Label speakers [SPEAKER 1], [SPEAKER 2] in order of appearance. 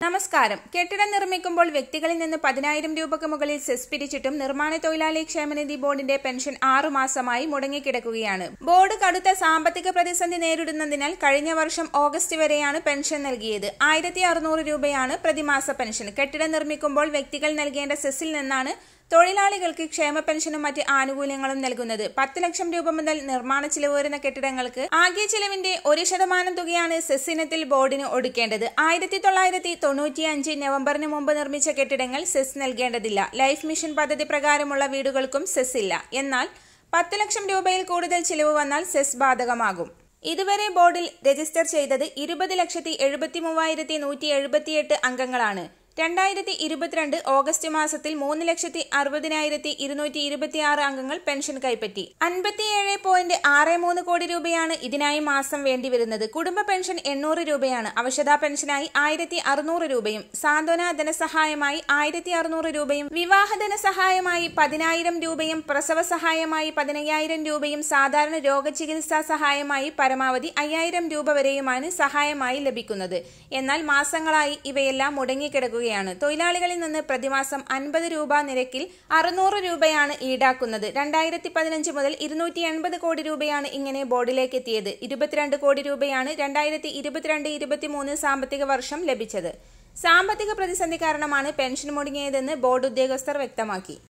[SPEAKER 1] നമസ്കാരം കെട്ടിടം നിർമ്മിക്കുമ്പോൾ വ്യക്തികളിൽ നിന്ന് പതിനായിരം രൂപയ്ക്ക് മുകളിൽ സെസ് പിരിച്ചിട്ടും നിർമ്മാണ തൊഴിലാളി ക്ഷേമനിധി ബോർഡിന്റെ പെൻഷൻ ആറു മാസമായി മുടങ്ങിക്കിടക്കുകയാണ് ബോർഡ് കടുത്ത സാമ്പത്തിക പ്രതിസന്ധി നേരിടുന്നതിനാൽ കഴിഞ്ഞ വർഷം ഓഗസ്റ്റ് വരെയാണ് പെൻഷൻ നൽകിയത് ആയിരത്തി അറുന്നൂറ് രൂപയാണ് പ്രതിമാസ പെൻഷൻ കെട്ടിടം നിർമ്മിക്കുമ്പോൾ വ്യക്തികൾ നൽകേണ്ട സെസ്സിൽ നിന്നാണ് തൊഴിലാളികൾക്ക് ക്ഷേമ പെൻഷനും മറ്റ് ആനുകൂല്യങ്ങളും നൽകുന്നത് പത്ത് ലക്ഷം രൂപ മുതൽ നിർമ്മാണ ചിലവ് വരുന്ന കെട്ടിടങ്ങൾക്ക് ആകെ ചിലവിന്റെ ഒരു ശതമാനം തുകയാണ് സെസ് ഇനത്തിൽ ബോർഡിന് ഒടുക്കേണ്ടത് ആയിരത്തി തൊള്ളായിരത്തി തൊണ്ണൂറ്റി അഞ്ച് നവംബറിന് മുമ്പ് നിർമ്മിച്ച കെട്ടിടങ്ങൾ സെസ് നൽകേണ്ടതില്ല ലൈഫ് മിഷൻ പദ്ധതി പ്രകാരമുള്ള വീടുകൾക്കും സെസ് ഇല്ല എന്നാൽ പത്ത് ലക്ഷം രൂപയിൽ കൂടുതൽ ചിലവ് വന്നാൽ സെസ് ബാധകമാകും ഇതുവരെ ബോർഡിൽ രജിസ്റ്റർ ചെയ്തത് ഇരുപത് ലക്ഷത്തി എഴുപത്തി മൂവായിരത്തി നൂറ്റി എഴുപത്തിയെട്ട് അംഗങ്ങളാണ് രണ്ടായിരത്തി ഇരുപത്തിരണ്ട് ഓഗസ്റ്റ് മാസത്തിൽ മൂന്ന് ലക്ഷത്തി അറുപതിനായിരത്തി ഇരുന്നൂറ്റി ഇരുപത്തിയാറ് അംഗങ്ങൾ പെൻഷൻ കൈപ്പറ്റി അൻപത്തിയേഴ് പോയിന്റ് ആറ് മൂന്ന് കോടി രൂപയാണ് ഇതിനായി മാസം വേണ്ടിവരുന്നത് കുടുംബ പെൻഷൻ എണ്ണൂറ് രൂപയാണ് അവശതാ പെൻഷനായി ആയിരത്തി അറുന്നൂറ് രൂപയും സാന്ത്വന ധനസഹായമായി ആയിരത്തി അറുന്നൂറ് രൂപയും വിവാഹ ധനസഹായമായി പതിനായിരം രൂപയും പ്രസവ സഹായമായി പതിനയ്യായിരം രൂപയും സാധാരണ രോഗചികിത്സാ സഹായമായി പരമാവധി അയ്യായിരം രൂപ വരെയുമാണ് സഹായമായി ലഭിക്കുന്നത് എന്നാൽ മാസങ്ങളായി ഇവയെല്ലാം മുടങ്ങിക്കിടക്കുകയാണ് തൊഴിലാളികളിൽ നിന്ന് പ്രതിമാസം അൻപത് രൂപ നിരക്കിൽ അറുന്നൂറ് രൂപയാണ് ഈടാക്കുന്നത് രണ്ടായിരത്തി പതിനഞ്ച് മുതൽ ഇരുന്നൂറ്റി എൺപത് കോടി രൂപയാണ് ഇങ്ങനെ ബോർഡിലേക്ക് എത്തിയത് ഇരുപത്തിരണ്ട് കോടി രൂപയാണ് രണ്ടായിരത്തി ഇരുപത്തിരണ്ട് ഇരുപത്തിമൂന്ന് സാമ്പത്തിക വർഷം ലഭിച്ചത് സാമ്പത്തിക പ്രതിസന്ധി കാരണമാണ് പെൻഷൻ മുടങ്ങിയതെന്ന് ബോർഡ് ഉദ്യോഗസ്ഥർ വ്യക്തമാക്കി